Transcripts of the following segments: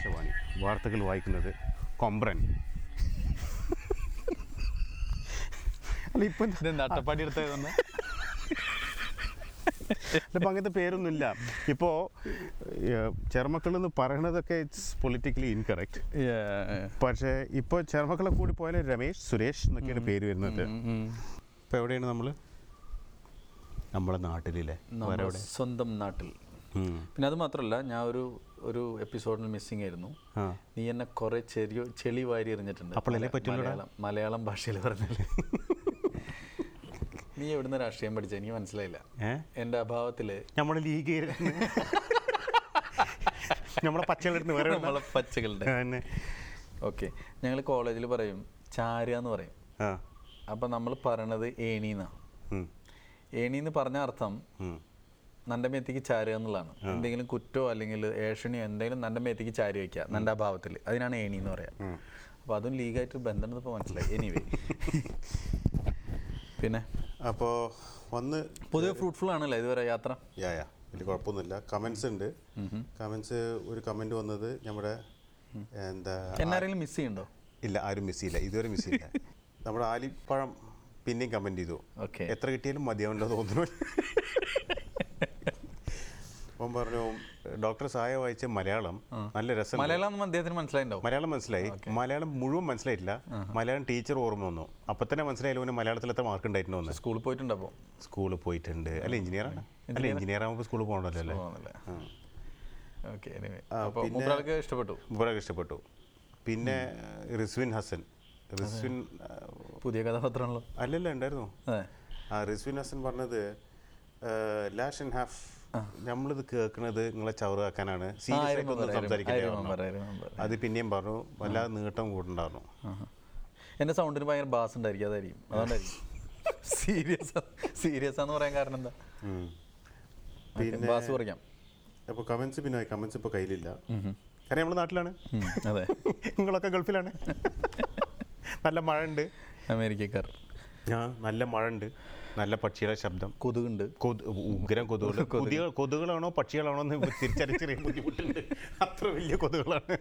ആകാശവാണി വാർത്തകൾ വായിക്കുന്നത് കൊമ്പ്രൻ അല്ല ഇപ്പം ഇതെന്താ അട്ടപ്പാടി എടുത്തതെന്ന് ഇപ്പം അങ്ങനത്തെ പേരൊന്നുമില്ല ഇപ്പോൾ ചെറുമക്കൾ എന്ന് പറയണതൊക്കെ ഇറ്റ്സ് പൊളിറ്റിക്കലി ഇൻകറക്റ്റ് പക്ഷേ ഇപ്പോൾ ചെറുമക്കളെ കൂടി പോയാൽ രമേശ് സുരേഷ് എന്നൊക്കെയാണ് പേര് വരുന്നത് ഇപ്പോൾ എവിടെയാണ് നമ്മൾ നമ്മളെ നാട്ടിലില്ലേ വേറെ എവിടെ സ്വന്തം നാട്ടിൽ ഉം. പിന്നെ അത് മാത്രമല്ല ഞാൻ ഒരു ഒരു എപ്പിസോഡിൽ മിസ്സിംഗ് ആയിരുന്നു ആ നീ എന്നെ കുറെ ചെറിയ ചെളി വാരി എറിഞ്ഞിട്ടുണ്ട് അപ്പോഴല്ലേ മല- പറ്റുള്ളൂടാ. മലയാളം മലയാളം ഭാഷയിൽ പറഞ്ഞില്ലേ നീ എവിടുന്ന് രാഷ്ട്രീയം പഠിച്ച എനിക്ക് മനസ്സിലായില്ല ഏ എൻ്റെ അഭാവത്തില് നമ്മളെ ലീഗ് നമ്മളെ പച്ചകളെടുത്ത് വേറെ എവിടുന്നാ? നമ്മളെ പച്ചകളുടെ ആ, തന്നെ ഓക്കെ ഞങ്ങൾ കോളേജിൽ പറയും ചാരുക എന്ന് പറയും ആ അപ്പം നമ്മൾ പറയണത് ഏണീന്നാ ഉം. ഏണീന്ന് പറഞ്ഞ അർത്ഥം ഉം. നന്റെ മേത്തേക്ക് ചാരുക എന്നുള്ളതാണ് എന്തെങ്കിലും കുറ്റോ അല്ലെങ്കിൽ ഏഷണിയോ എന്തെങ്കിലും നന്റെ മേത്തേക്ക് ചാരി വയ്ക്കുക നന്റെ അഭാവത്തിൽ അതിനാണ് ഏണി എന്ന് പറയാം അപ്പോൾ അതും ലീഗായിട്ട് ബന്ധം ഇപ്പോൾ മനസ്സിലായി എനിവേ പിന്നെ അപ്പോൾ വന്ന് പൊതുവെ ഫ്രൂട്ട്ഫുൾ ആണല്ലോ ഇതുവരെ യാത്ര യാ യാ വലിയ കുഴപ്പമൊന്നുമില്ല കമൻസ് ഉണ്ട് കമൻസ് ഒരു കമൻറ്റ് വന്നത് നമ്മുടെ എന്താ എന്നാരെങ്കിലും മിസ് ചെയ്യുന്നുണ്ടോ ഇല്ല ആരും മിസ് ചെയ്യില്ല ഇതുവരെ മിസ് ചെയ്യില്ല നമ്മുടെ ആലിപ്പഴം പിന്നെയും കമൻറ്റ് ചെയ്തു ഓക്കെ എത്ര കിട്ടിയാലും മതിയാവല്ലോ തോന്നുന്നു അവൻ പറഞ്ഞു ഡോക്ടർ സായ വായിച്ച മലയാളം നല്ല രസം മലയാളം ഒന്നും അദ്ദേഹത്തിന് മനസ്സിലായിട്ടുണ്ടാവും മലയാളം മനസ്സിലായി മലയാളം മുഴുവൻ മനസ്സിലായിട്ടില്ല മലയാളം ടീച്ചർ ഓർമ്മ വന്നു അപ്പൊ തന്നെ മനസ്സിലായാലും അവന് മലയാളത്തിൽ എത്ര മാർക്ക് ഉണ്ടായിരുന്നു എന്ന് സ്കൂളിൽ പോയിട്ടുണ്ട് അപ്പോൾ സ്കൂളിൽ പോയിട്ടുണ്ട് അല്ല എഞ്ചിനീയറാണ് അല്ല എഞ്ചിനീയർ ആകുമ്പോൾ സ്കൂളിൽ പോകണമല്ലോ അല്ലേ തോന്നുന്നില്ല ഓക്കെ എനിവേ ആ, അപ്പോൾ പിന്നെ- മൂപ്പരാൾക്ക് ഇഷ്ടപ്പെട്ടു വളരെ ഇഷ്ടപ്പെട്ടു പിന്നെ റിസ്വിൻ ഹസൻ റിസ്വിൻ ആ, പുതിയ കഥാപാത്രമാണല്ലോ അല്ലല്ല ഉണ്ടായിരുന്നു അതെ ആ റിസ്വിൻ ഹസൻ പറഞ്ഞത് ലാഷ് ആൻഡ് ഹാഫ് നമ്മളിത് കേൾക്കുന്നത് നിങ്ങളെ ചവറാക്കാനാണ് സീരിയസ് I ആയിട്ടൊന്നും remember, I സംസാരിക്കില്ല remember, I പറഞ്ഞു. remember. അത് പിന്നെയും പറഞ്ഞു വല്ലാതെ നീട്ടം കൂടുണ്ടായിരുന്നു ആഹാ. എൻ്റെ സൗണ്ടിന് ഭയങ്കര ബാസ് ഉണ്ടായിരിക്കും അതായിരിക്കും അതുകൊണ്ടായിരിക്കും സീരിയസ് സീരിയസ് ആന്ന് പറയാൻ കാരണം എന്താ ഉം. പിന്നെ ബാസ് പറയാം അപ്പോൾ കമൻസ് പിന്നെ കമൻസ് ഇപ്പോൾ കയ്യിലില്ല കാരണം നമ്മുടെ നാട്ടിലാണ് ഉം, അതെ നിങ്ങളൊക്കെ ഗൾഫിലാണ് നല്ല മഴ ഉണ്ട് അമേരിക്കക്കാർ ആ നല്ല മഴ ഉണ്ട് നല്ല പക്ഷിയുടെ ശബ്ദം കൊതുകുണ്ട് കൊതു ഉഗ്രം കൊതുകുകൾ കൊതുകൾ കൊതുകുകളാണോ പക്ഷികളാണോ എന്ന് തിരിച്ചറിച്ചറിയാൻ ബുദ്ധിമുട്ടുണ്ട് അത്ര വലിയ കൊതുകുകളാണ്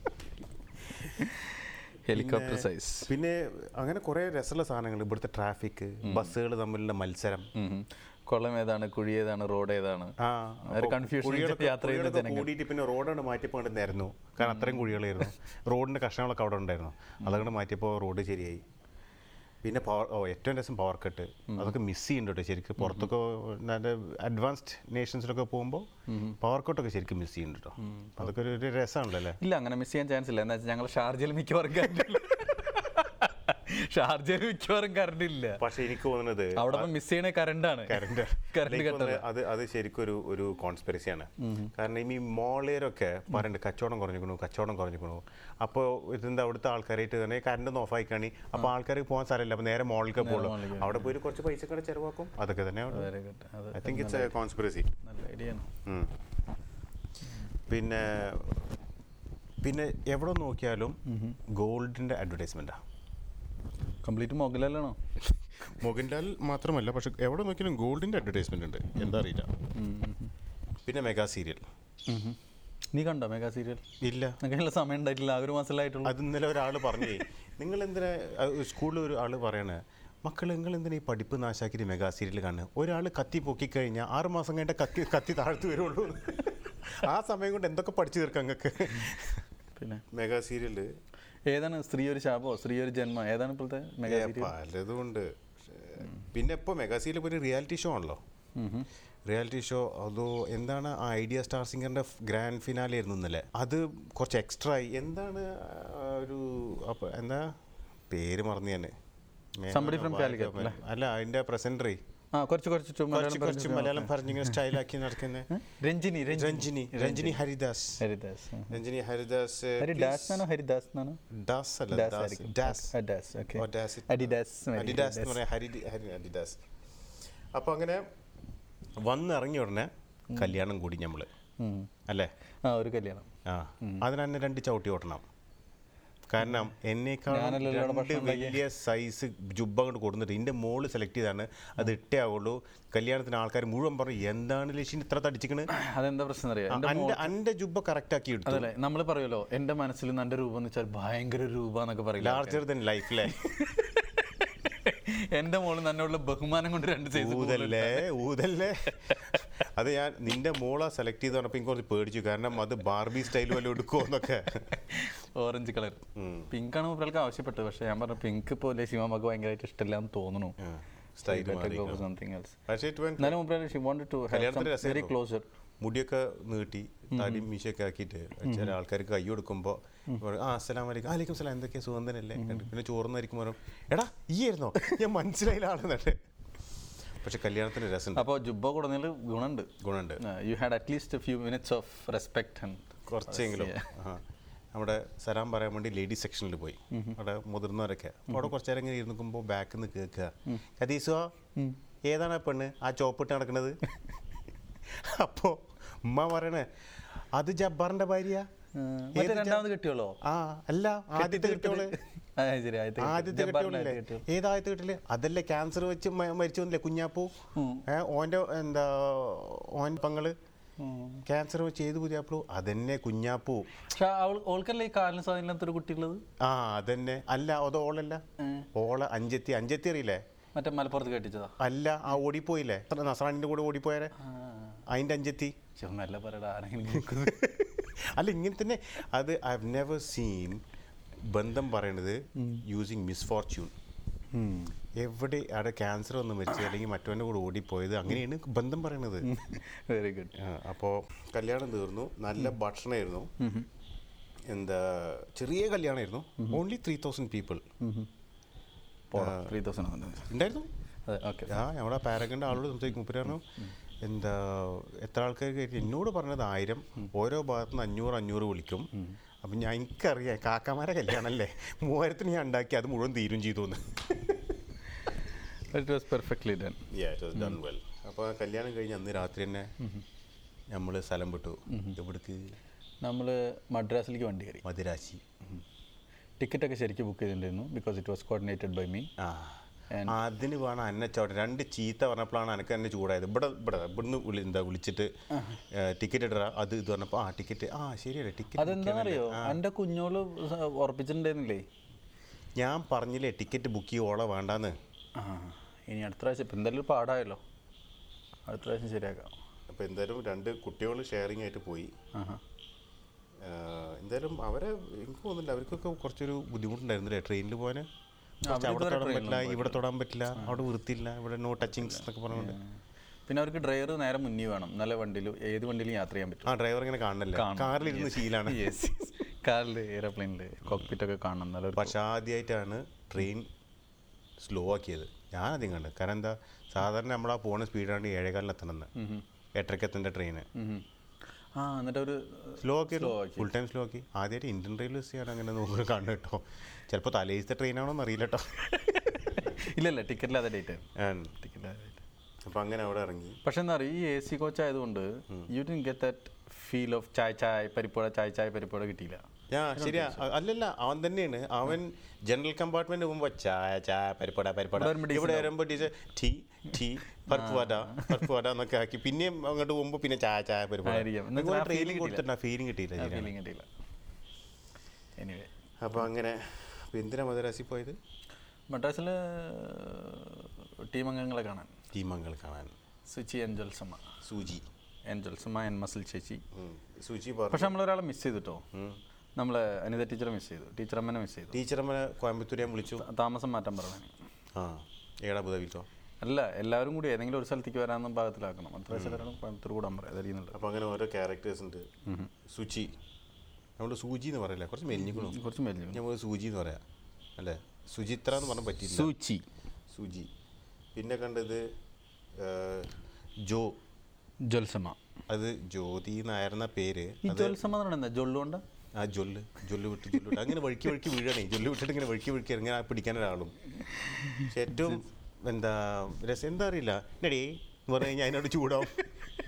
ഹെലികോപ്റ്റർ സൈസ് പിന്നെ അങ്ങനെ കുറേ രസമുള്ള സാധനങ്ങൾ ഇവിടുത്തെ ട്രാഫിക് ബസ്സുകൾ തമ്മിലുള്ള മത്സരം കൊള്ളം ഏതാണ് കുഴി ഏതാണ് റോഡ് ഏതാണ് ആ ഒരു അപ്പൊ confusion കുഴികളൊക്കെ- യാത്ര ചെയ്യുന്ന കുഴികളൊക്കെ ജനങ്ങൾ. കൂടിയിട്ട് പിന്നെ റോഡാണ് മാറ്റിയപ്പോൾ നേരുന്നു കാരണം അത്രയും കുഴികളായിരുന്നു റോഡിന്റെ കഷ്ണങ്ങളൊക്കെ അവിടെ ഉണ്ടായിരുന്നു അതങ്ങോട്ട് മാറ്റിയപ്പോൾ റോഡ് ശരിയായി പിന്നെ പവർ ഓ ഏറ്റവും രസം പവർ കട്ട് അതൊക്കെ മിസ് ചെയ്യുന്നുണ്ട് കേട്ടോ ശരിക്കും പുറത്തൊക്കെ നല്ല അഡ്വാൻസ്ഡ് നേഷൻസിലൊക്കെ പോകുമ്പോൾ പവർ കട്ടൊക്കെ ശരിക്കും മിസ് ചെയ്യുന്നുണ്ട് കേട്ടോ അതൊക്കെ ഒരു- ഒരു രസമാണല്ലോ അല്ലേ ഇല്ല അങ്ങനെ മിസ് ചെയ്യാൻ ചാൻസ് ഇല്ല എന്താ വെച്ചാൽ ഞങ്ങൾ ഷാർജയിൽ മിക്കവാറും കറണ്ട് ഇല്ല ഷാർജയിൽ മിക്കവാറും കറണ്ട് ഇല്ല പക്ഷെ എനിക്ക് തോന്നുന്നത് അവിടെ മിസ് ചെയ്യണ കറണ്ടാണ് കറണ്ട് കറണ്ട് കട്ടത് അത് അത് ശരിക്കും ഒരു ഒരു കോൺസ്പിറസിയാണ് കാരണം ഈ മോളേരൊക്കെ പറയുന്നുണ്ട് കച്ചവടം കുറഞ്ഞിക്കണു കച്ചവടം കുറഞ്ഞിക്കണു അപ്പോൾ ഇതെന്താ അവിടുത്തെ ആൾക്കാരായിട്ട് തന്നെ കറണ്ട് ഒന്ന് ഓഫ് ആയിക്കാണി അപ്പോൾ ആൾക്കാർ പോകാൻ സ്ഥലമില്ല അപ്പോൾ നേരെ മോളിലേക്ക് പോകുള്ളൂ മോളിലേക്ക് അവിടെ പോയിട്ട് കുറച്ച് പൈസ കൂടെ ചെലവാക്കും അതൊക്കെ തന്നെ വെരി ഗുഡ് അത് I think it's a conspiracy നല്ല ഐഡിയ ആണ് പിന്നെ പിന്നെ എവിടെ നോക്കിയാലും ഗോൾഡിന്റെ അഡ്വർടൈസ്മെന്റാ കംപ്ലീറ്റ് മോഗലാലാണോ മോഹൻലാൽ മാത്രമല്ല പക്ഷെ എവിടെ നോക്കിയാലും ഗോൾഡിന്റെ അഡ്വർടൈസ്മെന്റ് ഉണ്ട് എന്താ അറിയില്ല പിന്നെ മെഗാ സീരിയൽ നീ കണ്ടോ മെഗാ സീരിയൽ ഇല്ല അങ്ങനെയുള്ള സമയം ഉണ്ടായിട്ടില്ല ആ ഒരു മാസത്തിലായിട്ടുള്ളൂ അത് ഇന്നലെ ഒരാൾ പറഞ്ഞേ നിങ്ങൾ എന്തിനാ സ്കൂളിൽ ഒരു ആൾ പറയണേ മക്കൾ നിങ്ങൾ എന്തിനാ ഈ പഠിപ്പ് നാശാക്കിയിട്ട് മെഗാ സീരിയൽ കാണുക ഒരാൾ കത്തി പൊക്കിക്കഴിഞ്ഞാൽ ആറ് മാസം കഴിഞ്ഞ കത്തി കത്തി താഴ്ത്തു വരുള്ളൂ ആ സമയം കൊണ്ട് എന്തൊക്കെ പഠിച്ചു തീർക്കാം നിങ്ങൾക്ക് പിന്നെ മെഗാ സീരിയൽ ഏതാണ് സ്ത്രീ ഒരു ശാപോ സ്ത്രീ ഒരു ജന്മം ഏതാണ് ഇപ്പോഴത്തെ മെഗാ സീരിയൽ പലതും ഉണ്ട് പക്ഷേ, പിന്നെ ഇപ്പോൾ മെഗാ സീരിയൽ ഒരു റിയാലിറ്റി ഷോ ആണല്ലോ റിയാലിറ്റി ഷോ അതോ എന്താണ് ആ ഐഡിയ സ്റ്റാർ സിംഗറിന്റെ ഗ്രാൻഡ് ഫിനാലെ ആയിരുന്നു ഇന്നലെ അത് കുറച്ച് എക്സ്ട്രാ ആയി എന്താണ് ആ ഒരു അപ്പൊ എന്താ പേര് മറന്നു ഞാൻ Somebody from Calicut, അല്ലേ? അല്ല അതിന്റെ പ്രസന്ററി ആ കുറച്ച് കുറച്ച് ചു- കുറച്ച് മലയാളം കുറച്ച് പറഞ്ഞു. മലയാളം പറഞ്ഞിങ്ങനെ സ്റ്റൈലാക്കി നടക്കുന്നത് രഞ്ജിനി രഞ്ജിനി രഞ്ജിനി ഹരിദാസ് ഹരിദാസ് ആ. രഞ്ജിനി ഹരിദാസ് ഹരിദാസ് എന്നാണോ ഹരിദാസ് എന്നാണോ ദാസ് അല്ല ദാസ് ദാസ് ആയിരിക്കും. ദാസ് ആ, ദാസ്, okay. ഓ, ദാസ്. അഡിഡാസ് മതി, അഡിഡാസ് എന്ന് അഡിഡാസ്. പറയാം ഹരി ഹരി അഡിഡാസ് അപ്പോൾ അങ്ങനെ വന്നിറങ്ങിയ ഉടനെ കല്യാണം കൂടി നമ്മൾ ഉം. അല്ലേ ആ ഒരു കല്യാണം ആ അതിന് തന്നെ രണ്ട് ചവിട്ടി ഓട്ടണം കാരണം എന്നേക്കാൾ ഞാനല്ലല്ലോ ഇവിടെ രണ്ട് ഭക്ഷണം ഉണ്ടാക്കിയെ. വലിയ സൈസ് ജുബ്ബ കൊണ്ട് കൊടുത്തിട്ട് എൻ്റെ മോള് സെലക്ട് ചെയ്താണ് അത് ഇട്ടേ ആവുള്ളൂ കല്യാണത്തിന് ആൾക്കാർ മുഴുവൻ പറഞ്ഞു എന്താണ് ലക്ഷ്യം ഇത്ര തടിച്ചിക്കണ് അതെന്താ പ്രശ്നം അറിയാം എൻ്റെ അന്റെ അന്റെ ജുബ്ബ കറക്റ്റ് ആക്കി എടുത്തു അതല്ലേ നമ്മൾ പറയുമല്ലോ എൻ്റെ മനസ്സിൽ നല്ല രൂപം എന്ന് വെച്ചാൽ ഭയങ്കര രൂപ എന്നൊക്കെ പറയില്ല ലാർജർ ദൻ ലൈഫിലെ എൻ്റെ മോള് നന്നോടുള്ള ബഹുമാനം കൊണ്ട് രണ്ട് സൈസ് ഊതല്ലേ ഊതല്ലേ അത് ഞാൻ നിന്റെ മോളെ സെലക്ട് ചെയ്ത് പറഞ്ഞപ്പോൾ എനിക്ക് കുറച്ച് പേടിച്ചു കാരണം അത് ബാർബി സ്റ്റൈൽ വല്ലതും എടുക്കുമോ എന്നൊക്കെ ഓറഞ്ച് കളർ പിങ്ക് ആണ് മുപ്പൾക്ക് ആവശ്യപ്പെട്ടത് പക്ഷെ ഞാൻ പറഞ്ഞു പിങ്ക് പോലെ ശിവമ്മക്ക് ഭയങ്കരമായിട്ട് ഇഷ്ടമില്ല എന്ന് തോന്നുന്നു സ്റ്റൈൽ മാറി സംതിങ് എൽസ് പക്ഷേ it went എന്നാലും മുപ്പേ ഷി വാണ്ടഡ് ടു ഹാവ് കല്യാണത്തിന് സം വെരി രസമായിരുന്നു. ക്ലോസർ മുടിയൊക്കെ നീട്ടി താടി മീശയൊക്കെ ആക്കിയിട്ട് ചില ആൾക്കാർക്ക് കൈ കൊടുക്കുമ്പോൾ ആ അസ്സലാം വലൈക്കും അലൈക്കും സലാം എന്തൊക്കെയാ സുഗന്ധനല്ലേ പിന്നെ ചോറുന്നായിരിക്കും പറയും എടാ ഈ ആയിരുന്നോ ഞാൻ മനസ്സിലായില്ല ആളെന്നിട്ട് പക്ഷെ കല്യാണത്തിന് രസം അപ്പോൾ ജുബ്ബ കൊടുന്നതിൽ ഗുണമുണ്ട് ഗുണമുണ്ട് you had at least few minutes of respect and കുറച്ചെങ്കിലും ആ. നമ്മുടെ സലാം പറയാൻ വേണ്ടി ലേഡീസ് സെക്ഷനിൽ പോയി അവിടെ മുതിർന്നവരൊക്കെ അപ്പോൾ അവിടെ കുറച്ച് നേരം ഇങ്ങനെ ഇരുന്നിക്കുമ്പോൾ ബാക്കിൽ നിന്ന് കേൾക്കുക കതീസോ ഏതാണ് ആ പെണ്ണ് ആ ചോപ്പിട്ട് നടക്കുന്നത് അപ്പോൾ ഉമ്മ പറയണേ അത് ജബ്ബാറിന്റെ ഭാര്യ മറ്റേ ഏത് ജ- രണ്ടാമത് കിട്ടിയോളോ ആ അല്ല ആദ്യത്തെ കിട്ടിയോള് ആ, ശരി ആദ്യത്തെ കിട്ടി. ആദ്യത്തെ ജബ്ബാറിന്റെ കിട്ടിയോളല്ലേ ആദ്യത്തെ കിട്ടിയോള്. ഏതാദ്യത്തെ കിട്ടില് അതല്ലേ ക്യാൻസർ വെച്ച് മ- മരിച്ചു വന്നില്ലേ കുഞ്ഞാപ്പൂ ഏ ഓൻ്റെ എന്താ ഓൻ പങ്ങള് ക്യാൻസർ വെച്ച് ഏത് പുതിയാപ്പൂ അതന്നെ കുഞ്ഞാപ്പൂ പക്ഷെ അവൾ ഓൾക്കല്ലേ ഈ കാലിന് സ്വാധീനത്തൊരു കുട്ടിയുള്ളത് ആ അതന്നെ അല്ല അത് ഓളല്ല ഓളെ അഞ്ചെത്തി അഞ്ചെത്തി അറിയില്ലേ മറ്റേ മലപ്പുറത്ത് കെട്ടിച്ചതാ അല്ല ആ ഓടിപ്പോയില്ലേ നസറാണിന്റെ കൂടെ ഓടിപ്പോയാരെ അതിന്റെ അഞ്ചെത്തി പക്ഷെ നല്ല പറയടാ ആരെങ്കിലും കേൾക്കുന്നു. അല്ല ഇങ്ങനെ തന്നെ അത് ഐ ഹവ് നെവർ സീൻ ബന്ധം പറയണത് യൂസിങ് മിസ്ഫോർച്യൂൺ എവിടെ അവിടെ ക്യാൻസർ വന്ന് മരിച്ചത് അല്ലെങ്കിൽ മറ്റവൻ്റെ കൂടെ ഓടിപ്പോയത് അങ്ങനെയാണ് ബന്ധം പറയണത് വെരി ഗുഡ് അപ്പോൾ കല്യാണം തീർന്നു നല്ല ഭക്ഷണമായിരുന്നു എന്താ ചെറിയ കല്യാണമായിരുന്നു only three thousand people three thousand ഉണ്ടായിരുന്നു അതെ ഓക്കെ ആ നമ്മുടെ പാരഗണ്ട് ആളോട് സംസാരിക്കും മുപ്പര് പറഞ്ഞു എന്താ എത്ര ആൾക്കാർ കയറ്റി എന്നോട് പറഞ്ഞത് ആയിരം ഓരോ ഭാഗത്തു നിന്ന് അഞ്ഞൂറ് അഞ്ഞൂറ് വിളിക്കും അപ്പം ഞാൻ എനിക്കറിയാം കാക്കാമാരെ കല്യാണമല്ലേ മൂവായിരത്തിന് ഞാൻ ഉണ്ടാക്കി അത് മുഴുവൻ തീരും ചെയ്തു എന്ന് it was perfectly done done well അപ്പോൾ കല്യാണം കഴിഞ്ഞ് അന്ന് രാത്രി തന്നെ നമ്മൾ സ്ഥലം വിട്ടു എവിടേക്ക് നമ്മൾ മദ്രാസിലേക്ക് വണ്ടി കയറി മദിരാശി ടിക്കറ്റ് ഒക്കെ ശരിക്കും ബുക്ക് ചെയ്തിട്ടുണ്ടായിരുന്നു because it was coordinated by me ആ അതിന് വേണം എന്നെ ചവിട്ട രണ്ട് ചീത്ത പറഞ്ഞപ്പോഴാണ് എനിക്ക് എന്നെ ചൂടായത് ഇവിടെ ഇവിടെ ഇവിടുന്ന് വിളി എന്താ വിളിച്ചിട്ട് ടിക്കറ്റ് ഇടറ അത് ഇത് പറഞ്ഞപ്പോൾ ആ ടിക്കറ്റ് ആ ശരിയല്ലേ ടിക്കറ്റ് അതെന്താണെന്നറിയോ എൻ്റെ കുഞ്ഞോള് സ- ഉറപ്പിച്ചിട്ടുണ്ടായിരുന്നില്ലേ ഞാൻ പറഞ്ഞില്ലേ ടിക്കറ്റ് ബുക്ക് ചെയ്യോളെ വേണ്ടാന്ന് ആ ഇനി അടുത്ത പ്രാവശ്യം ഇപ്പം എന്തായാലും ഒരു പാടായല്ലോ അടുത്ത പ്രാവശ്യം ശരിയാക്കാം അപ്പോൾ എന്തായാലും രണ്ട് കുട്ടികൾ ഷെയറിംഗ് ആയിട്ട് പോയി ആഹാ ആ, എന്തായാലും അവരെ എനിക്ക് തോന്നുന്നില്ല അവർക്കൊക്കെ കുറച്ചൊരു ബുദ്ധിമുട്ടുണ്ടായിരുന്നില്ലേ ട്രെയിനിൽ പോകാൻ കുറച്ച് അവിടെ ഇതുവരെ തൊടാൻ പറ്റില്ല ഇവിടെ തൊടാൻ പറ്റില്ല അവിടെ വൃത്തിയില്ല ഇവിടെ നോ ടച്ചിങ്സ് എന്നൊക്കെ പറഞ്ഞുകൊണ്ട് പിന്നെ അവർക്ക് ഡ്രൈവർ നേരെ മുന്നിൽ വേണം നല്ല വണ്ടിയിൽ ഏത് വണ്ടിയിലും യാത്ര ചെയ്യാൻ പറ്റും ആ ഡ്രൈവർ ഇങ്ങനെ കാണണല്ലേ കാറിലിരുന്ന് ശീലാണ് യെസ് കാറിൽ എയർപ്ലെയിനിൽ കോക്പിറ്റ് ഒക്കെ കാണണം നല്ല പക്ഷെ ആദ്യമായിട്ടാണ് ട്രെയിൻ സ്ലോ ആക്കിയത് ഞാനധികം കണ്ടത് കാരണം എന്താ സാധാരണ നമ്മളാ പോണ സ്പീഡാണ് ഏഴേകാലിന് എത്തണമെന്ന് എട്ടരയ്ക്ക് എത്തേണ്ട ട്രെയിന് ആ എന്നിട്ട് ഒരു സ്ലോ ആക്കി ഫുൾ ടൈം സ്ലോ ആക്കി ആദ്യമായിട്ട് ഇന്ത്യൻ റെയിൽവേസ് ആണ് അങ്ങനെ നോക്കുന്നത് കാണുന്നത് കേട്ടോ ചിലപ്പോൾ തലേസത്തെ ട്രെയിനാണോ എന്ന് അറിയില്ല കേട്ടോ ഇല്ല ഇല്ല ടിക്കറ്റില്ലാതെ ഡേറ്റ് And ടിക്കറ്റില്ലാതെ ഡേറ്റ് അപ്പോൾ അങ്ങനെ അവിടെ ഇറങ്ങി പക്ഷെ എന്താ പറയുക ഈ എ സി കോച്ച് ആയതുകൊണ്ട് you didn't get that feel of chai chai പരിപ്പോട ചായ് ചായ് പരിപ്പോട കിട്ടിയില്ല ആ ശരിയാ അ- അല്ലല്ല അവൻ തന്നെയാണ് അവൻ ജനറൽ കമ്പാർട്ട്മെന്റ് പോകുമ്പോൾ ചായ ചായ പരിപ്പട പരിപ്പട ഇവിടെ വരുമ്പോ ഇവിടെ വരുമ്പോൾ ടീച്ചർ ടീ ടീ പരിപ്പ് വട പരിപ്പ് വട എന്നൊക്കെ ആക്കി പിന്നെയും അങ്ങോട്ട് പോകുമ്പോൾ പിന്നെ ചായ ചായ പരിപ്പട ആയിരിക്കാം. എന്നിട്ട് ആ feeling ട്രെയിനിങ് കൊടുത്തിട്ട് ആ ഫീലിംഗ് കിട്ടിയില്ല ശരിയാണ് ഫീലിംഗ് കിട്ടിയില്ല എനിവേ അപ്പോൾ അങ്ങനെ അപ്പോൾ എന്തിനാ മദ്രാസിൽ പോയത് മദ്രാസിൽ ടീം അംഗങ്ങളെ കാണാൻ ടീം അംഗങ്ങൾ കാണാൻ സുചി എൻ ജൽസമ്മ സൂചി എൻ ജൽസമ്മ എൻ മസിൽ ചേച്ചി ഉം. സൂചി പറഞ്ഞു പക്ഷെ നമ്മളൊരാളെ മിസ് ചെയ്തിട്ടോ നമ്മളെ അനിത ടീച്ചറെ മിസ് ചെയ്തു ടീച്ചർ അമ്മനെ മിസ് ചെയ്തു ടീച്ചറമ്മനെ കോയമ്പത്തൂർ ഞാൻ വിളിച്ചു താമസം മാറ്റാൻ പറഞ്ഞു ആ ഏടാ ബുധവിട്ടോ അല്ല എല്ലാവരും കൂടി ഏതെങ്കിലും ഒരു സ്ഥലത്തേക്ക് വരാമെന്നും ഭാഗത്തിലാക്കണം അടുത്ത പ്രാവശ്യം വരണം കോയമ്പത്തൂർ കൂടാൻ പറയാം അതറിയുന്നുണ്ട് അപ്പോൾ അങ്ങനെ ഓരോ ക്യാരക്ടേഴ്സ് ഉണ്ട് സുചി നമ്മൾ സൂചി എന്ന് പറയില്ല കുറച്ച് മെലിഞ്ഞിക്കണു കുറച്ച് മെലിഞ്ഞു നമുക്ക് സൂചി എന്ന് പറയാം അല്ലേ സുചിത്ര എന്ന് പറഞ്ഞാൽ പറ്റില്ല സൂചി സൂചി പിന്നെ കണ്ടത് ആ, ജോ ജൽസമ്മ അത് ജ്യോതി നായർന്ന പേര് ഈ ജൽസമ്മ എന്ന് പറയുന്നത് എന്താ ജൊള്ളുകൊണ്ട് ആ ജൊല്ല് ജൊല്ല് വിട്ട് ജൊല്ല് വിട്ട് അങ്ങനെ വഴുക്കി വഴുക്കി വീഴണേ ജൊല്ല് വിട്ടിട്ട് ഇങ്ങനെ വഴുക്കി വഴുക്കി ഇറങ്ങി പിടിക്കാൻ ഒരാളും പക്ഷെ ഏറ്റവും എന്താ രസം എന്താ അറിയില്ല എന്നടി എന്ന് പറഞ്ഞു കഴിഞ്ഞാൽ അതിനോട് ചൂടാവും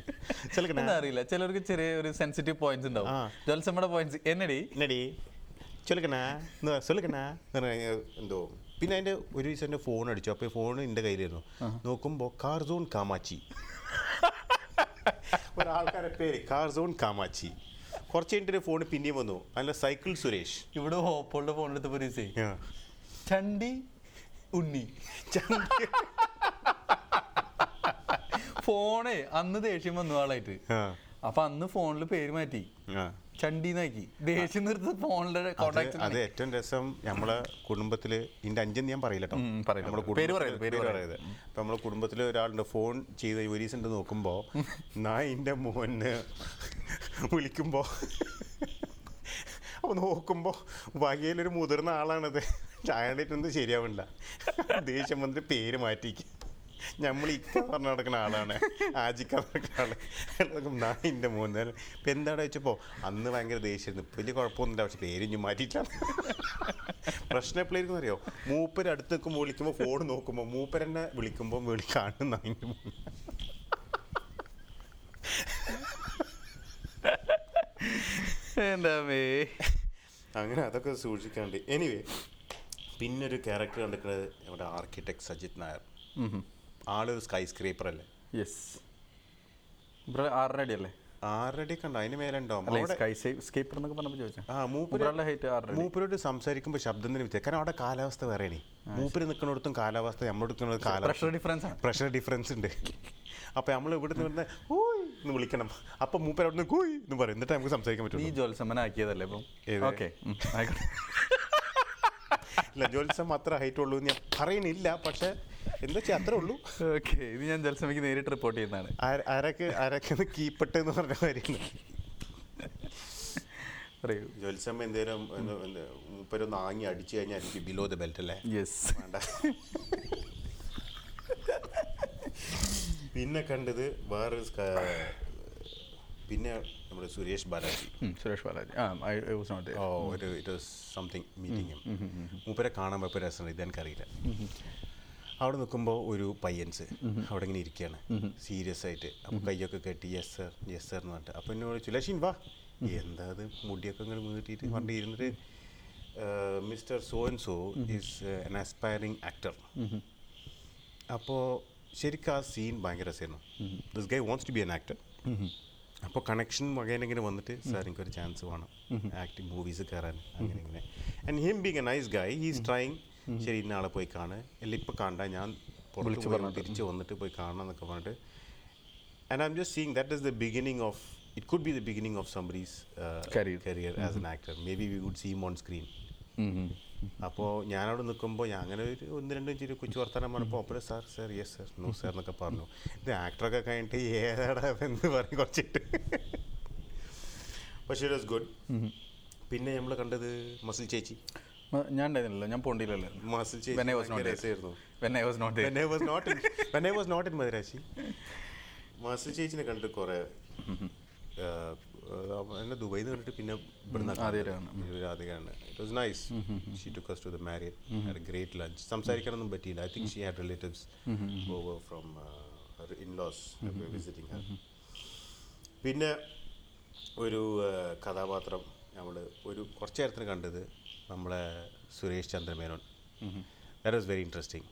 ചിലക്കണ എന്താ അറിയില്ല ചിലർക്ക് ചെറിയ ഒരു സെൻസിറ്റീവ് പോയിന്റ്സ് ഉണ്ടാവും ആ. ജൽസമ്മയുടെ പോയിന്റ്സ് എന്നടി എന്നടി ചൊല്ലിക്കണേ എന്ന് ചൊല്ലിക്കണേ എന്ന് പറഞ്ഞ എന്തോ പിന്നെ അതിൻ്റെ ഒരു ദിവസം എൻ്റെ ഫോൺ അടിച്ചു അപ്പോൾ ഫോൺ എൻ്റെ കയ്യിലായിരുന്നു നോക്കുമ്പോൾ കാർസോൺ കാമാച്ചി ഒരാൾക്കാരെ പേര് കാർസോൺ കാമാച്ചി കുറച്ച് കഴിഞ്ഞിട്ട് ഫോൺ പിന്നെയും വന്നു അതിൻ്റെ സൈക്കിൾ സുരേഷ് ഇവിടെ ഹോപ്പോളുടെ ഫോൺ എടുത്തപ്പോ ഒരു ദിവസേ ആ. ചണ്ടി ഉണ്ണി ഫോണേ അന്ന് ദേഷ്യം വന്നു ആളായിട്ട് ആ. അപ്പൊ അന്ന് ഫോണിൽ പേര് മാറ്റി ആ. ചണ്ടി നാക്കി ദേഷ്യം നിർത്തി ഫോണിലെ അത് കോണ്ടാക്ട് അത് ഏറ്റവും രസം നമ്മളെ കുടുംബത്തിൽ ഇതിന്റെ അഞ്ചെന്ന് ഞാൻ പറയില്ല കേട്ടോ ഉം, പറയില്ല. നമ്മുടെ പേര് കുടുംബത്തില് പറയരുത്, പേര് പേര് പറയരുത് അപ്പൊ നമ്മളെ കുടുംബത്തിൽ ഒരാളുണ്ട് ഫോൺ ചെയ്ത് ഒരു ദിവസം ഉണ്ട് നോക്കുമ്പോ നായിന്റെ മോന് വിളിക്കുമ്പോ അപ്പൊ നോക്കുമ്പോ വകയിലൊരു മുതിർന്ന ആളാണത് ചായണ്ടിട്ടൊന്നും ശരിയാവില്ല ദേഷ്യം വന്നിട്ട് പേര് മാറ്റിക്ക് നമ്മൾ ഇക്ക പറഞ്ഞ നടക്കുന്ന ആളാണ് ആജിക്ക നടക്കുന്ന ആള് നായിന്റെ മോന് ഇപ്പൊ എന്താണ് വെച്ചപ്പോ അന്ന് ഭയങ്കര ദേഷ്യമായിരുന്നു ഇപ്പൊ വലിയ കുഴപ്പമൊന്നുമില്ല പക്ഷെ പേര് ഇനി മാറ്റിയിട്ടാണ് പ്രശ്നം എപ്പോഴായിരിക്കും അറിയോ മൂപ്പര് അടുത്ത് നിൽക്കുമ്പോൾ വിളിക്കുമ്പോൾ ഫോൺ നോക്കുമ്പോൾ മൂപ്പരെന്നെ വിളിക്കുമ്പോൾ വിളി കാണുന്ന അതിൻ്റെ മുന്നേ എന്താ മേ അങ്ങനെ അതൊക്കെ സൂക്ഷിക്കാണ്ട് എനിവേ പിന്നെ ഒരു ക്യാരക്ടർ കണ്ടിരിക്കുന്നത് നമ്മുടെ ആർക്കിടെക്ട് സജിത് നായർ ആളൊരു സ്കൈ സ്ക്രേപ്പർ അല്ലേ യെസ് ബ്രോ ആറര അടി അല്ലേ ആറടി കണ്ടോ അതിന് മേലുണ്ടാവും അല്ലെ അവിടെ സ്കൈ സ്കേപ്പർ എന്നൊക്കെ പറഞ്ഞപ്പോൾ ചോദിച്ചാൽ ആ മൂപ്പര് ബ്രോയുടെ ഹൈറ്റ് ആറര അടി മൂപ്പരോട് സംസാരിക്കുമ്പോൾ ശബ്ദം തന്നെ വ്യത്യാസം കാരണം അവിടെ കാലാവസ്ഥ വേറെയാണ് മൂപ്പര് നിൽക്കുന്നിടത്തും കാലാവസ്ഥ നമ്മളെടുക്കുന്നത് കാലാവസ്ഥ പ്രഷർ ഡിഫറൻസ് ആണ് പ്രഷർ ഡിഫറൻസ് ഉണ്ട് അപ്പോൾ നമ്മൾ ഇവിടെ നിന്ന് ഊയ് എന്ന് വിളിക്കണം അപ്പോൾ മൂപ്പർ അവിടെ നിന്ന് കൂയ് എന്ന് പറയും എന്നിട്ട് നമുക്ക് സംസാരിക്കാൻ നീ പറ്റുള്ളൂ ജോത്സമ്മനാക്കിയതല്ലേ ഇപ്പം ഏത്? ഓക്കെ ആയിക്കോട്ടെ ഇല്ല ജോത്സം അത്ര ഹൈറ്റ് ഉള്ളൂ എന്ന് ഞാൻ പറയുന്നില്ല പക്ഷേ എന്താ വെച്ചാൽ അത്രേ ഉള്ളൂ ഓക്കെ ഇത് ഞാൻ ജോത്സമ്മയ്ക്ക് നേരിട്ട് റിപ്പോർട്ട് ചെയ്യുന്നതാണ് ആര- ആരൊക്കെ ആരൊക്കെ കീപ്പട്ട് എന്ന് പറഞ്ഞ കാര്യം പറയൂ ജോത്സമ്മ എന്തേലും ഒന്ന് ഒന്ന് മൂപ്പരൊന്ന് ആങ്ങി അടിച്ചു കഴിഞ്ഞാൽ എനിക്ക് ബിലോ ദ ബെൽറ്റ് അല്ലേ യെസ് വേണ്ട പിന്നെ കണ്ടത് വേറൊരു സ്ക- പിന്നെ നമ്മുടെ സുരേഷ് ബാലാജി സുരേഷ് ബാലാജി ആ ഐ വാസ് നോട്ട് ഓ ഒരു ഇറ്റ് വാസ് സംതിങ് മീറ്റിംഗ് മൂപ്പരെ കാണാൻ പോയപ്പോൾ രസമുണ്ട് ഇത് എനിക്കറിയില്ല അവിടെ നിൽക്കുമ്പോൾ ഒരു പയ്യൻസ് അവിടെ ഇങ്ങനെ ഇരിക്കുകയാണ് സീരിയസ് ആയിട്ട് അപ്പോൾ കൈയൊക്കെ കെട്ടി യെസ് സർ യെസ് സർ എന്ന് പറഞ്ഞിട്ട് അപ്പോൾ എന്നോട് ചോദിച്ചു ലക്ഷ്മി വാ എന്താ അത് മുടിയൊക്കെ ഇങ്ങനെ നീട്ടിയിട്ട് പറഞ്ഞിട്ട് ഇരുന്നിട്ട് mister so and so is an aspiring actor അപ്പോൾ ശരിക്കും ആ സീൻ ഭയങ്കര രസമായിരുന്നു this guy wants to be an actor അപ്പോൾ കണക്ഷൻ വകേന ഇങ്ങനെ വന്നിട്ട് സാർ എനിക്കൊരു ചാൻസ് വേണം ആക്ടിങ് മൂവീസ് കയറാൻ അങ്ങനെ ഇങ്ങനെ and him being a nice guy he's trying ശരി ഇന്ന ആളെ പോയി കാണുക അല്ല ഇപ്പോൾ കാണണ്ട ഞാൻ പുറത്ത് പോയി തിരിച്ച് വന്നിട്ട് പോയി കാണണം എന്നൊക്കെ പറഞ്ഞിട്ട് and I am just seeing that is the beginning of it could be the beginning of somebody's Career. Career as an actor may be we would seem on screen അപ്പോൾ ഞാനവിടെ നിൽക്കുമ്പോൾ ഞാൻ അങ്ങനെ ഒരു ഒന്ന് രണ്ടും ചിരി കൊച്ചു വർത്തമാനം പറഞ്ഞപ്പോൾ അപ്പോഴും sir sir yes sir no sir എന്നൊക്കെ പറഞ്ഞു ഇത് ആക്ടറൊക്കെ കഴിഞ്ഞിട്ട് ഏതാടാ എന്ന് പറഞ്ഞ് കുറച്ചിട്ട് പക്ഷേ ഇറ്റ് വാസ് ഗുഡ് പിന്നെ നമ്മൾ കണ്ടത് മസിൽ ചേച്ചി ഞാൻ ഉണ്ടായിരുന്നില്ല ഞാൻ പോണ്ടിയിലല്ലായിരുന്നു മസിൽ When I was ചേച്ചി not ഭയങ്കര there. രസമായിരുന്നു when I was not when I was not in when I was not in മദുരാശി മാസ്റ്റർ ചേച്ചിനെ കണ്ടിട്ട് കുറെ എന്നെ ദുബൈയിൽ നിന്ന് കണ്ടിട്ട് പിന്നെ ഇവിടുന്ന് ആദ്യമായിട്ടാണ്. ആദ്യമാണ് it was nice she to cuz to the married had great lunch സംസാരിക്കാനൊന്നും പറ്റിയില്ല I think she had relatives over from her in laws visiting her പിന്നെ ഒരു ആ, കഥാപാത്രം നമ്മൾ ഒരു കുറച്ച് നേരത്തിന് കണ്ടത് നമ്മളെ Suresh Chandramenon that was very interesting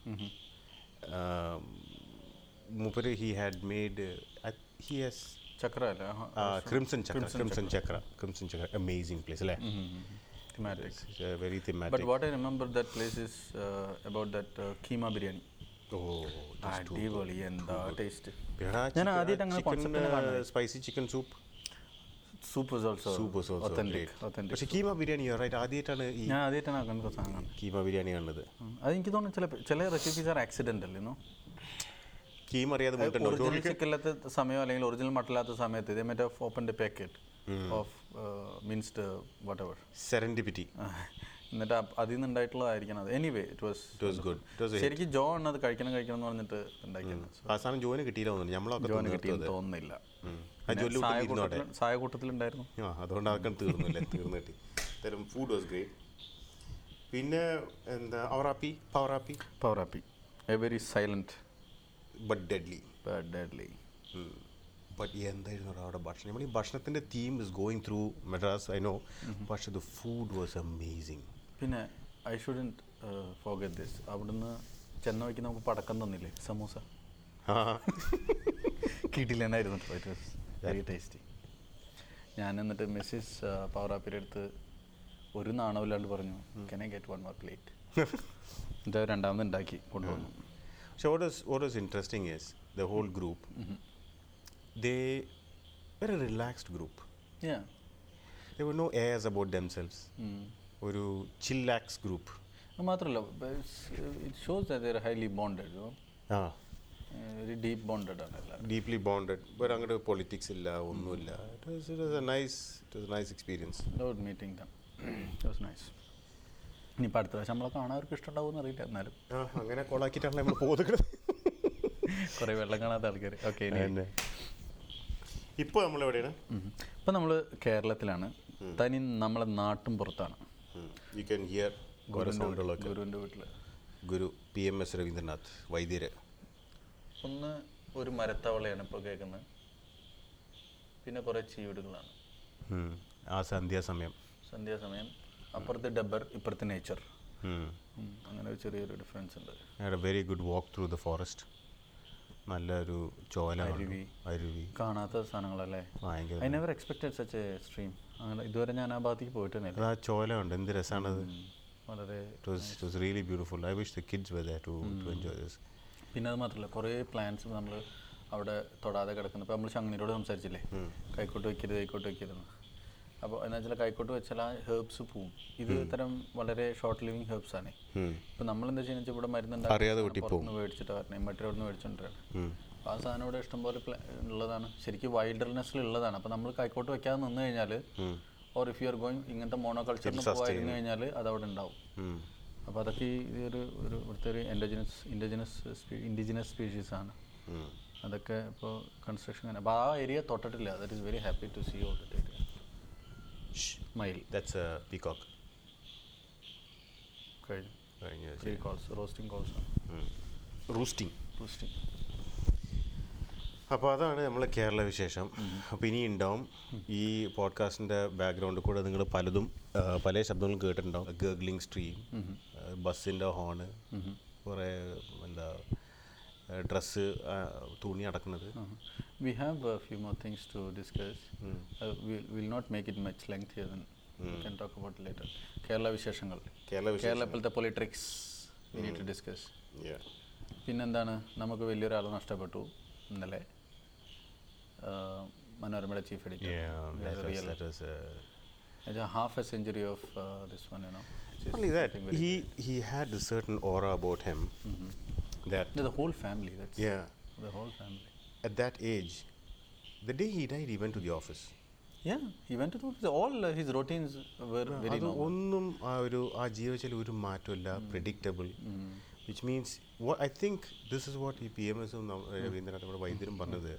മൂപ്പര് he had made he has Chakra അല്ലേ crimson Chakra crimson Chakra crimson Chakra amazing place അല്ലേ thematics very But thematic what I remember that place is uh, about that uh, keema biryani. ഓ അടിപൊളി എന്താ ടേസ്റ്റ് ഞാൻ ആദ്യമായിട്ട് അങ്ങനെ chicken concept കാണുന്നത് spicy chicken soup soup is also soup was also authentic authentic പക്ഷേ keema biryani right ആദ്യമായിട്ടാണ് ഈ ഞാൻ ആദ്യമായിട്ടാണ് അങ്ങനത്തെ സാധനം കീമ ബിരിയാണി കണ്ടത് അത് എനിക്ക് തോന്നുന്നു ചില ചില റെസിപ്പീസ് ആർ ആക്സിഡന്റ് അല്ലേ കീം അറിയാതെ മുട്ടുണ്ടോ ഒറിജിനൽ ചിക്കൻ ഇല്ലാത്ത സമയം അല്ലെങ്കിൽ ഒറിജിനൽ മട്ടൻ ഇല്ലാത്ത സമയത്ത് ഇതേ മറ്റേ open the packet of minced whatever serendipity എന്നിട്ട് അപ്പ- അതിൽ നിന്ന് ഉണ്ടായിട്ടുള്ളതായിരിക്കണം അത് anyway it was it was good it was ശരിക്കും ജോ ആണ് അത് കഴിക്കണം കഴിക്കണം എന്ന് പറഞ്ഞിട്ട് ഉണ്ടാക്കിയത് അവസാനം ജോയിന് കിട്ടിയില്ല തോന്നുന്നു നമ്മളൊക്കെ ജോന് തീർത്തു കിട്ടിയെന്ന് അത്. തോന്നുന്നില്ല ഉം. ആ ജോലി വിട്ട് ഇരുന്നോട്ടെ സായകൂട്ടത്തിലുണ്ടായിരുന്നു ആ അതുകൊണ്ട് അതൊക്കെ തീർന്നില്ല തീർന്നു കിട്ടി തരം ഫുഡ് വാസ് ഗ്രേറ്റ് പിന്നെ എന്താ അവറാപ്പി പവറാപ്പി power happy a very silent but deadly but deadly but എന്തായിരുന്നു അവിടെ ഭക്ഷണം നമ്മൾ ഈ ഭക്ഷണത്തിൻ്റെ theme is going through Madras I know പക്ഷേ ദ ഫുഡ് വാസ് അമേസിങ് പിന്നെ ഐ ഷുഡൻ ഫോഗറ്റ് ദിസ് അവിടുന്ന് ചെന്ന വയ്ക്ക് നമുക്ക് പടക്കം തന്നില്ലേ സമൂസ കിട്ടില്ലെന്നായിരുന്നു ഇറ്റ് വാസ് വെരി ടേസ്റ്റി ഞാൻ എന്നിട്ട് മിസ്സിസ് പവറാപ്പിയുടെ അടുത്ത് ഒരു നാണമില്ലാണ്ട് പറഞ്ഞു can I get one more plate എന്നിട്ട് രണ്ടാമത് ഉണ്ടാക്കി കൊണ്ടുവന്നു So what was what was interesting is the whole group. They were a relaxed group. Yeah. There were no airs about themselves. Mm. ഒരു ചില്ലാക്സ് ഗ്രൂപ്പ് അത് മാത്രമല്ല it shows their highly bonded ആ very deep bonded ആണ് എല്ലാവരും deeply bonded വേറെ അങ്ങോട്ട് politics ഇല്ല ഒന്നുമില്ല it was it was a nice it was nice experience love meeting them it was nice ഇനിയിപ്പോൾ അടുത്ത പ്രാവശ്യം നമ്മളെ കാണാൻ അവർക്ക് ഇഷ്ടമുണ്ടാവുമെന്ന് അറിയില്ല എന്നാലും ആ അങ്ങനെ കൊളാക്കിയിട്ടാണ് നമ്മൾ പോകുന്നത് കുറേ വെള്ളം കാണാത്ത ആൾക്കാർ ഓക്കെ ഇപ്പോൾ നമ്മൾ എവിടെയാണ് ഇപ്പം നമ്മൾ കേരളത്തിലാണ് തനി നമ്മളെ നാട്ടും പുറത്താണ് യു ക്യാൻ ഹിയർ ഓരോ സൗണ്ടുകളൊക്കെ ഗുരുവിൻ്റെ വീട്ടിൽ Guru P M S Ravindranath വൈദ്യര് ഒന്ന് ഒരു മരത്തവളയാണ് ഇപ്പോൾ കേൾക്കുന്നത് പിന്നെ കുറേ ചീവിടുകളാണ് ഉം. ആ സന്ധ്യാസമയം സന്ധ്യാസമയം അപ്പുറത്ത് ഡബ്ബർ ഇപ്പുറത്ത് നേച്ചർ ഉം. അങ്ങനെ ഒരു ചെറിയൊരു ഡിഫറൻസ് ഉണ്ട് had a very good walk through the forest നല്ലൊരു ചോല കണ്ടു. അരുവി. അരുവി കാണാത്ത സാധനങ്ങളല്ലേ ഭയങ്കര I never expected such a stream അങ്ങനെ ഇതുവരെ ഞാൻ ആ ഭാഗത്തേക്ക് പോയിട്ടുന്നില്ല അത് ആ ചോല ഉണ്ട് എന്ത് രസമാണത് വളരെ it was it was really beautiful I wish the kids were to to enjoy this പിന്നെ അത് മാത്രമല്ല കുറേ പ്ലാന്റ്സ് നമ്മൾ അവിടെ തൊടാതെ കിടക്കുന്നു ഇപ്പോൾ നമ്മൾ ചങ്ങനീരോട് സംസാരിച്ചില്ലേ കൈക്കോട്ട് വെക്കരുത് കൈക്കോട്ട് വെക്കരുതെന്ന് അപ്പോൾ എന്ന് വെച്ചാൽ കൈക്കോട്ട് വെച്ചാൽ ആ ഹെർബ്സ് പോവും ഇത് ഇത്തരം വളരെ ഷോർട്ട് ലിവിങ് ഹെർബ്സ് ആണ് ഇപ്പോൾ നമ്മൾ എന്താ ചെയ്യുന്നത് ഇവിടെ മരുന്നുണ്ടാക്കി അറിയാതെ വെട്ടിപ്പോവും. പുറത്തുനിന്ന് മേടിച്ചിട്ട് വരണം മറ്റൊരു നിന്ന് മേടിച്ചോണ്ടിരാണ് അപ്പോൾ ആ സാധനം ഇവിടെ ഇഷ്ടംപോലെ പ്ല- ഉള്ളതാണ് ശരിക്കും വൈൽഡർനെസ്സിൽ ഉള്ളതാണ് അപ്പോൾ നമ്മൾ കൈക്കോട്ട് വെക്കാതെ നിന്ന് കഴിഞ്ഞാൽ or if you are going ഇങ്ങനത്തെ മോണോകൾച്ചറിന് പോയിരുന്നു കഴിഞ്ഞാൽ അത് അവിടെ ഉണ്ടാവും അപ്പോൾ അതൊക്കെ ഈ ഈ ഒരു ഒരു ഇവിടുത്തെ ഒരു എൻഡോജിനസ് ഇൻഡോജിനസ് ഇൻഡിജിനസ് സ്പീഷീസ് ആണ് അതൊക്കെ ഇപ്പോൾ കൺസ്ട്രക്ഷൻ തന്നെ അപ്പോൾ ആ ഏരിയ തൊട്ടിട്ടില്ല that is very happy to see all that മയിൽ ദാറ്റ്സ് എ പീകോക്ക് കഴിഞ്ഞു ത്രീ കോൾസ് റോസ്റ്റിംഗ് കോൾസ് ആണ് റൂസ്റ്റിംഗ് റോസ്റ്റിംഗ് അപ്പോൾ അതാണ് നമ്മൾ കേരള വിശേഷം അപ്പോൾ ഇനി ഉണ്ടാവും ഈ പോഡ്കാസ്റ്റിൻ്റെ ബാക്ക്ഗ്രൗണ്ടിൽ കൂടെ നിങ്ങൾ പലതും ആ, പല ശബ്ദങ്ങളും കേട്ടിട്ടുണ്ടാവും ഗേഗ്ലിംഗ് സ്ട്രീം ബസ്സിൻ്റെ ഹോണ് കുറേ എന്താ ഡ്രസ്സ് തുണി അടക്കുന്നത് We have a few more things to discuss. Uh, we'll, we'll not make it much lengthier than we can talk about it later. Kerala വിശേഷങ്ങൾ കേരള വിശേഷം കേരള ഇപ്പോഴത്തെ politics we need to discuss Yeah. പിന്നെന്താണ് നമുക്ക് വലിയൊരാളെ നഷ്ടപ്പെട്ടു ഇന്നലെ ആ, മനോരമയുടെ chief Yeah, that was, editor that was, uh, half a century of this one you know only that he he had a certain aura about him that the whole family that's yeah the whole family at that age the day he died he went to the office Yeah, he went to the office. All uh, his routines were very അത് normal. ഒന്നും ആ ഒരു ആ ജീവിതത്തിൽ ഒരു മാറ്റമില്ല predictable which means I think this is what ഈ P M എസും രവീന്ദ്രനാഥ് നമ്മുടെ വൈദ്യരും പറഞ്ഞത്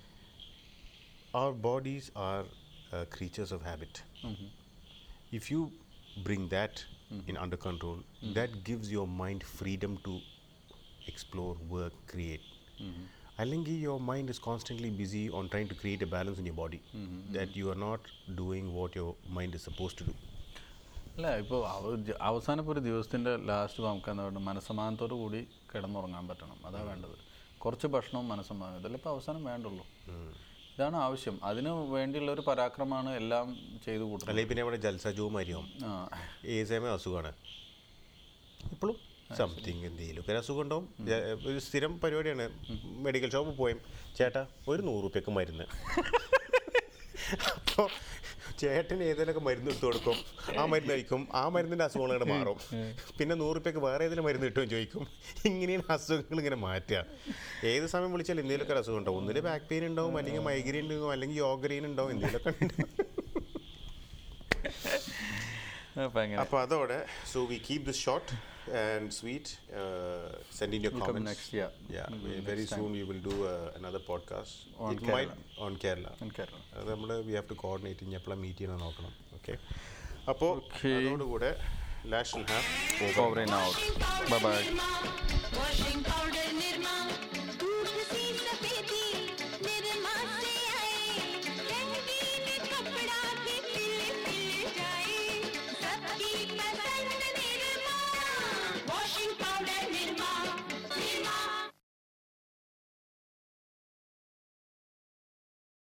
our bodies are uh, creatures of habit. If you bring that in under control, that gives your mind freedom to explore, work, create. അല്ലെങ്കിൽ your mind is constantly busy on trying to create a balance in your body that you are not doing what your mind is supposed to do. അല്ല ഇപ്പോൾ അവസാനം ഇപ്പോൾ ഒരു ദിവസത്തിൻ്റെ last നമുക്ക് എന്താ പറയുക മനസ്സമാനത്തോടു കൂടി കിടന്നുറങ്ങാൻ പറ്റണം അതാ വേണ്ടത് കുറച്ച് ഭക്ഷണവും മനസ്സമാനം ഇതല്ലേ ഇപ്പോൾ അവസാനം വേണ്ടുള്ളൂ ഇതാണ് ആവശ്യം അതിന് വേണ്ടിയുള്ള ഒരു പരാക്രമമാണ് എല്ലാം ചെയ്തു കൂട്ടുന്നത് അല്ലെങ്കിൽ പിന്നെ അവിടെ ജൽസജവും മരിയും ആ ഏത് സമയം അസുഖമാണ് ഇപ്പോഴും സംതിങ് എന്തെങ്കിലും ഒരു അസുഖം ഉണ്ടാവും ജ- ഒരു സ്ഥിരം പരിപാടിയാണ് മെഡിക്കൽ ഷോപ്പിൽ പോയും ചേട്ടാ ഒരു നൂറ് റുപ്യക്ക് മരുന്ന് അപ്പോൾ ചേട്ടന് ഏതെങ്കിലുമൊക്കെ മരുന്ന് ഇട്ട് കൊടുക്കും ആ മരുന്ന് കഴിക്കും ആ മരുന്നിൻ്റെ അസുഖങ്ങൾ ഇങ്ങനെ മാറും പിന്നെ നൂറ് റുപ്യക്ക് വേറെ ഏതെങ്കിലും മരുന്ന് കിട്ടുമെന്ന് ചോദിക്കും ഇങ്ങനെയാണ് അസുഖങ്ങൾ ഇങ്ങനെ മാറ്റുക ഏത് സമയം വിളിച്ചാൽ എന്തെങ്കിലുമൊക്കെ ഒരു അസുഖം ഉണ്ടാവും ഒന്നിൽ ബാക്ക് പെയിൻ ഉണ്ടാവും അല്ലെങ്കിൽ മൈഗ്രെയിൻ ഉണ്ടാവും അല്ലെങ്കിൽ യോഗഗ്രെയിൻ ഉണ്ടാവും എന്തെങ്കിലുമൊക്കെ ഉണ്ടാവും അപ്പം അങ്ങനെ അപ്പോൾ അതോടെ so we keep this short and sweet send in your We'll come comments next, yeah. yeah We'll we- next very time. soon we will do uh, another podcast On it Kerala. might on Kerala In Kerala. അത് നമ്മൾ we have to coordinate ഇനി എപ്പോഴാണ് meet ചെയ്യണം നോക്കണം okay അപ്പോൾ Okay. അതോടുകൂടെ ലാഷ് will have Over and out. Bye bye. Washing powder